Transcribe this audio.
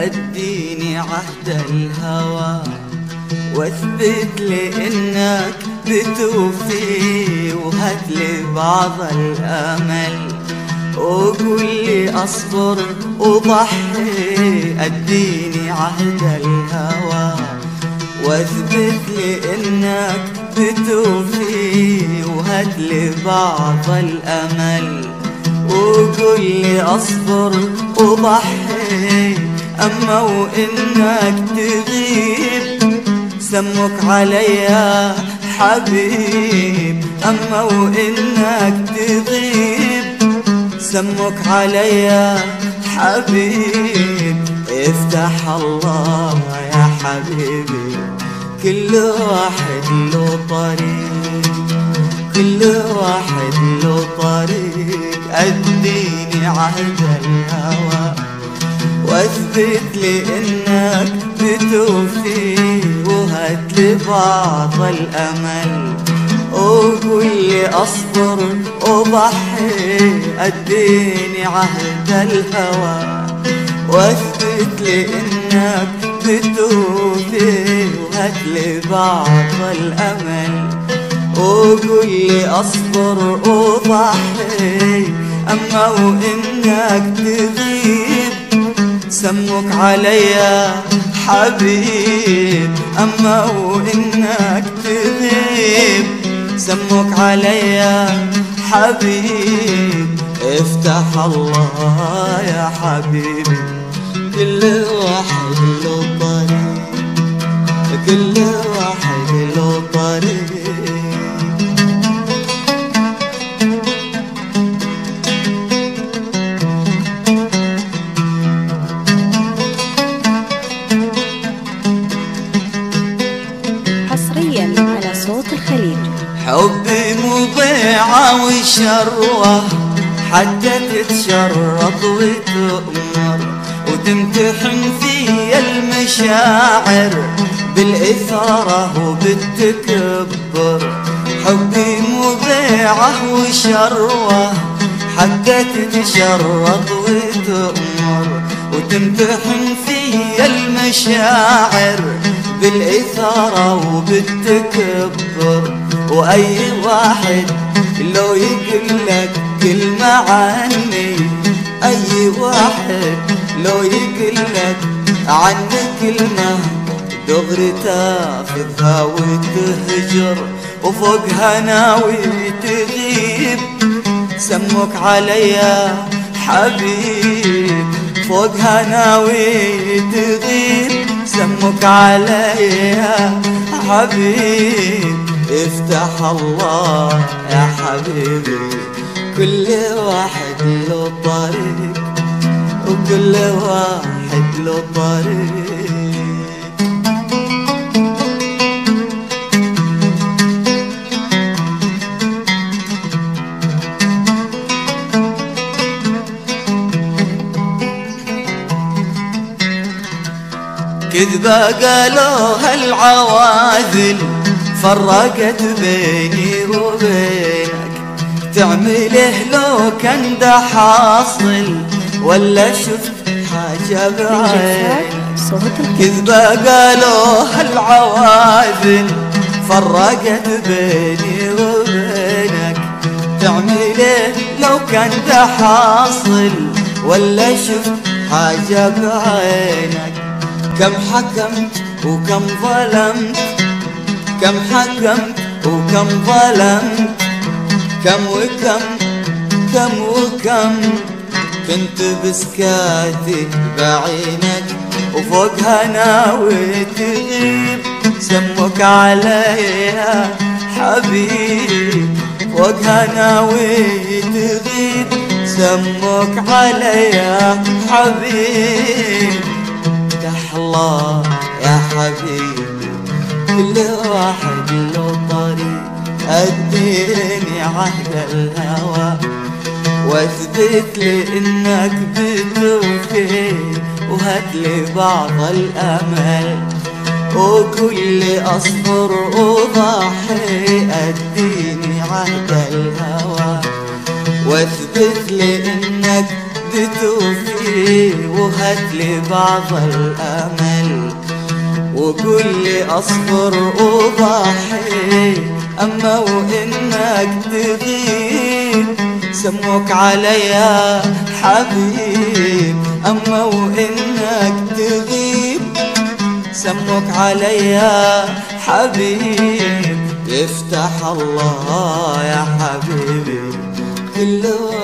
اديني عهد الهوى واثبت لي انك بتوفي وهات لي بعض الامل وقول لي اصبر وضحي اديني عهد الهوى واثبت لي انك بتوفي وهات لي بعض الامل وقول لي اصبر وضحي اما وانك تغيب سمك عليا حبيب اما وانك تغيب سمك عليا حبيب افتح الله يا حبيبي كل واحد له طريق كل واحد له طريق اديني عهد الهوى واثبت لي انك بتوفي وهات لي بعض الامل وقول لي اصبر وضحي اديني عهد الهوى واثبت لي انك بتوفي وهات لي بعض الامل وقول لي اصبر وضحي اما وانك تغيب سمك عليا حبيب اما وانك تغيب سمك عليا حبيب افتح الله يا حبيبي كل واحد له طريق كل واحد له طريق حصريا على صوت الخليج حبي مضيعة وشروة حتى تتشرط وتؤمر وتمتحن في المشاعر بالإثارة وبالتكبر حبي مضيعة وشروة حتى تتشرط وتؤمر وتمتحن في المشاعر بالإثارة وبالتكبر وأي واحد لو يقلك كلمة عني أي واحد لو يقلك عني كلمة دغري تاخذها وتهجر وفوقها ناوي تغيب سمك عليا حبيب فوقها ناوي تغيب سمك عليا حبيب افتح الله يا حبيبي كل واحد له طريق وكل واحد له طريق كذبة قالوها العواذل فرقت بيني وبينك تعمله لو كان ده حاصل ولا شفت حاجة من بعينك جلسات صوت الخليج كذبة قالوها العواذل فرقت بيني وبينك تعمله لو كان ده حاصل ولا شفت حاجة بعينك كم حكمت وكم ظلمت كم حكمت وكم ظلمت كم وكم كم وكم كنت بسكاتي بعينك وفوقها ناوي تغيب سمك عليا حبيب فوقها ناوي تغيب سمك عليا حبيب افتح الله يا حبيبي كل واحد له طريق اديني عهد الهوى واثبت لي انك بتوفي وهات لي بعض الامل وكل اصبر وضحي اديني عهد الهوى واثبت لي انك تتوفي وهات لي بعض الامل وقول لي اصبر وضحي اما وانك تغيب سموك عليا حبيب اما وانك تغيب سموك عليا حبيب يفتح الله يا حبيبي كل